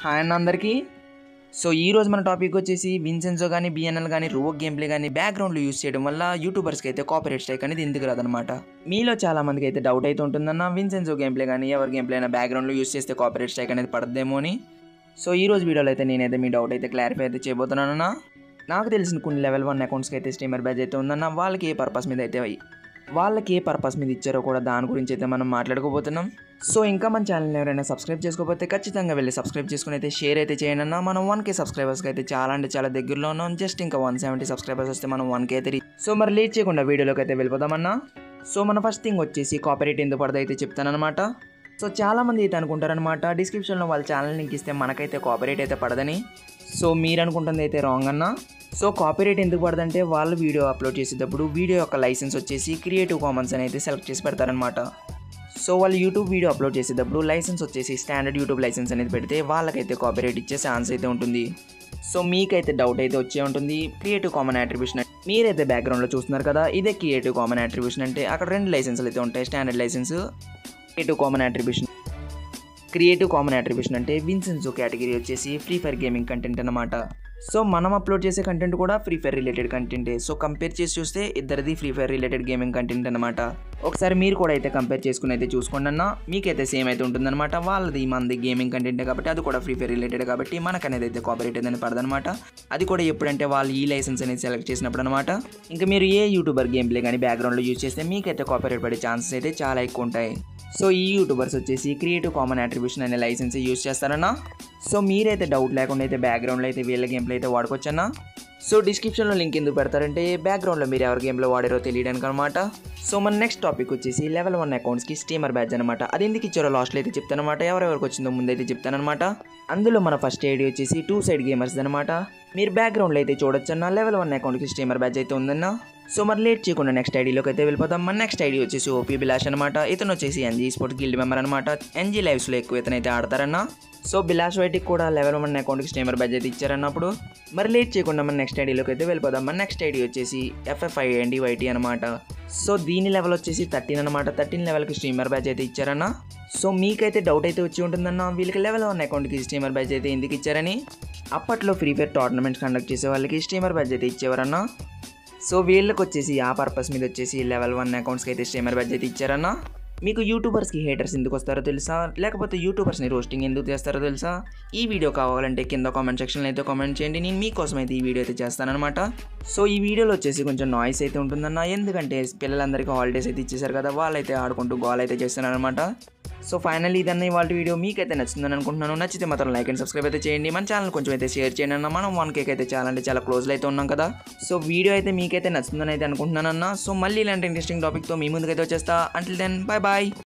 hi అన్న అందరికీ so ఈ రోజు మన టాపిక్ వచ్చేసి విన్సెన్సో కానీ బిఎన్ఎల్ కానీ రోవోక్ గేమ్ ప్లే కానీ బ్యాక్గ్రౌండ్లో యూస్ చేయడం వల్ల యూట్యూబర్స్కి అయితే కాపరేట్ స్ట్రైక్ అనేది ఎందుకు రాదనమాట మీలో చాలా మందికి అయితే డౌట్ అయితే ఉంటుందన్న విన్సెన్సో గేమ్ ప్లే కానీ ఎవరి గేమ్ ప్లే అయినా బ్యాక్గ్రౌండ్లో యూస్ చేస్తే కాపరేట్ స్ట్రైక్ అనేది పడదేమో అని సో ఈ రోజు వీడియోలో అయితే నేనైతే మీ డౌట్ అయితే క్లారిఫై అయితే చేయబోతున్నానన్నా నాకు తెలిసిన కొన్ని లెవెల్ వన్ అకౌంట్స్కి అయితే స్టీమర్ బ్యాచ్ అయితే ఉందన్న వాళ్ళకి ఏ పర్పస్ మీద అయితే వాళ్ళకి ఏ పర్పస్ మీద ఇచ్చారో కూడా దాని గురించి అయితే మనం మాట్లాడుకోబోతున్నాం సో ఇంకా మన ఛానల్ ఎవరైనా సబ్స్క్రైబ్ చేసుకోకపోతే ఖచ్చితంగా వెళ్ళి సబ్స్క్రైబ్ చేసుకుని అయితే షేర్ అయితే చేయండి అన్న మనం వన్ కే సబ్స్క్రైబర్స్కి అయితే చాలా అంటే చాలా దగ్గరలో ఉన్నాం జస్ట్ ఇంకా వన్ సెవెంటీ సబ్స్క్రైబర్స్ వస్తే మనం వన్ కే అయితే reach- సో మరి లేట్ చేయకుండా వీడియోలోకి అయితే వెళ్ళిపోదామన్నా సో మన ఫస్ట్ థింగ్ వచ్చేసి కాపరేట్ ఎందుకు పడదో అయితే చెప్తానమాట సో చాలా మంది అయితే అనుకుంటారనమాట డిస్క్రిప్షన్లో వాళ్ళ ఛానల్ లింక్ ఇస్తే మనకైతే కాపరేట్ అయితే పడదని సో మీరు అనుకుంటుంది అయితే రాంగ్ అన్న సో కాపీరైట్ ఎందుకు పడదంటే వాళ్ళు వీడియో అప్లోడ్ చేసేటప్పుడు వీడియో యొక్క లైసెన్స్ వచ్చేసి క్రియేటివ్ కామన్స్ అని అయితే సెలెక్ట్ చేసి పెడతారనమాట సో వాళ్ళు యూట్యూబ్ వీడియో అప్లోడ్ చేసేటప్పుడు లైసెన్స్ వచ్చేసి స్టాండర్డ్ యూట్యూబ్ లైసెన్స్ అనేది పెడితే వాళ్ళకైతే కాపీరైట్ ఇచ్చే ఛాన్స్ అయితే ఉంటుంది సో మీకైతే డౌట్ అయితే వచ్చే ఉంటుంది క్రియేటివ్ కామన్ అట్రిబ్యూషన్ మీరైతే బ్యాక్గ్రౌండ్లో చూస్తున్నారు కదా ఇదే క్రియేటివ్ కామన్ అట్రిబ్యూషన్ అంటే అక్కడ రెండు లైసెన్సులు అయితే ఉంటాయి standard licence creative common attribution creative common attribution అంటే విన్సెన్సో కేటగిరీ వచ్చేసి ఫ్రీ ఫైర్ గేమింగ్ కంటెంట్ అనమాట సో మనం అప్లోడ్ చేసే కంటెంట్ కూడా ఫ్రీ ఫైర్ రిలేటెడ్ కంటెంటే సో కంపేర్ చేసి చూస్తే ఇద్దరిది free fire related gaming content అనమాట ఒకసారి మీరు కూడా అయితే కంపేర్ చేసుకుని అయితే చూసుకోండి అన్న మీకైతే సేమ్ అయితే ఉంటుందన్నమాట వాళ్ళది మనది గేమింగ్ కంటెంట్ కాబట్టి అది కూడా ఫ్రీ ఫైర్ రిలేటెడ్ కాబట్టి మనకు అనేది అయితే కాపరేట్ అనేది పడదనమాట అది కూడా ఎప్పుడంటే వాళ్ళు ఈ లైసెన్స్ అనేది సెలెక్ట్ చేసినప్పుడు అనమాట ఇంకా మీరు ఏ యూట్యూబర్ గేమ్ ప్లే కానీ బ్యాక్గ్రౌండ్లో యూజ్ చేస్తే మీకైతే కాపరేట్ పడే ఛాన్సెస్ అయితే చాలా ఎక్కువ ఉంటాయి సో ఈ యూట్యూబర్స్ వచ్చేసి క్రియేటివ్ కామన్ అట్రిబ్యూషన్ అనే లైసెన్స్ యూజ్ చేస్తారన్నా సో మీరైతే డౌట్ లేకుండా అయితే బ్యాక్గ్రౌండ్లో అయితే వీళ్ళ గేమ్లో అయితే వాడుకోవచ్చన్నా సో డిస్క్రిప్షన్లో లింక్ ఎందుకు పెడతారంటే బ్యాక్గ్రౌండ్లో మీరు ఎవరి గేమ్లో వాడారో తెలియడానికి అనమాట సో మన నెక్స్ట్ టాపిక్ వచ్చేసి లెవెల్ వన్ అకౌంట్స్కి స్టీమర్ బ్యాచ్ అనమాట అది ఎందుకు ఇచ్చారో లాస్ట్లో అయితే చెప్తానమాట ఎవరెవరికి వచ్చిందో ముందైతే చెప్తానమాట అందులో మన ఫస్ట్ ఐడి వచ్చేసి టూ సైడ్ గేమర్స్ అనమాట మీరు బ్యాక్గ్రౌండ్లో అయితే చూడొచ్చన్న లెవెల్ వన్ అకౌంట్కి స్టీమర్ బ్యాచ్ అయితే ఉందన్నా సో మరి లేట్ చేయకుండా నెక్స్ట్ ఐడీలోకి అయితే వెళ్ళిపోతాం మన నెక్స్ట్ ఐడి వచ్చేసి ఓపీ బిలాష్ అనమాట ఇతను వచ్చేసి ఎన్జీ స్పోర్ట్స్ గిల్డ్ మెంబర్ అనమాట ఎన్జీ లైవ్స్లో ఎక్కువ ఇతనైతే ఆడతారన్న సో బిలాష్ వైట్కి కూడా లెవెల్ వన్ అకౌంట్కి స్టీమర్ బడ్జెట్ ఇచ్చారన్నప్పుడు మరి లేట్ చేయకుండా మన నెక్స్ట్ ఐడీలోకి అయితే వెళ్ళిపోదాం మన నెక్స్ట్ ఐడి వచ్చేసి ఎఫ్ఎఫ్ఐ ఎన్డి వైటీ అనమాట సో దీని లెవెల్ వచ్చేసి థర్టీన్ అనమాట థర్టీన్ లెవెల్కి స్ట్రీమర్ బ్యాచ్ అయితే ఇచ్చారన్న సో మీకైతే డౌట్ అయితే వచ్చి ఉంటుందన్న వీళ్ళకి లెవెల్ వన్ అకౌంట్కి స్ట్రీమర్ బ్యాచ్ అయితే ఎందుకు ఇచ్చారని అప్పట్లో ఫ్రీ ఫైర్ టోర్నమెంట్స్ కండక్ట్ చేసే వాళ్ళకి స్ట్రీమర్ బ్యాచ్ అయితే ఇచ్చేవారన్నా సో వీళ్ళకి వచ్చేసి ఆ పర్పస్ మీద వచ్చేసి లెవెల్ వన్ అకౌంట్స్కి అయితే స్ట్రీమర్ బ్యాచ్ అయితే ఇచ్చారన్నా మీకు యూట్యూబర్స్కి హేటర్స్ ఎందుకు వస్తారో తెలుసా లేకపోతే యూట్యూబర్స్ని రోస్టింగ్ ఎందుకు చేస్తారో తెలుసా ఈ వీడియో కావాలంటే కింద కామెంట్ సెక్షన్లో అయితే కామెంట్ చేయండి నేను మీకోసం అయితే ఈ వీడియో అయితే చేస్తానన్నమాట సో ఈ వీడియోలో వచ్చేసి కొంచెం నాయిస్ అయితే ఉంటుందన్న ఎందుకంటే పిల్లలందరికీ హాలిడేస్ అయితే ఇచ్చేసారు కదా వాళ్ళైతే ఆడుకుంటూ గోల్ అయితే చేస్తున్నారనమాట సో ఫైనల్లీ ఇదన్న ఇవాళ వీడియో మీకైతే నచ్చిందని అనుకుంటున్నాను నచ్చితే మాత్రం లైక్ అండ్ సబ్స్క్రైబ్ అయితే చేయండి మన ఛానల్ కొంచెం అయితే షేర్ చేయండి అన్న మనం వన్ కేక్ అయితే చాలా అంటే చాలా క్లోజ్లో అయితే ఉన్నాం కదా సో వీడియో అయితే మీకైతే నచ్చిందని అయితే అనుకుంటున్నానన్న సో మళ్ళీ ఇలాంటి ఇంట్రెస్టింగ్ టాపిక్తో మీ ముందుకైతే వచ్చేస్తా అంటిల్ దెన్ బాయ్ బాయ్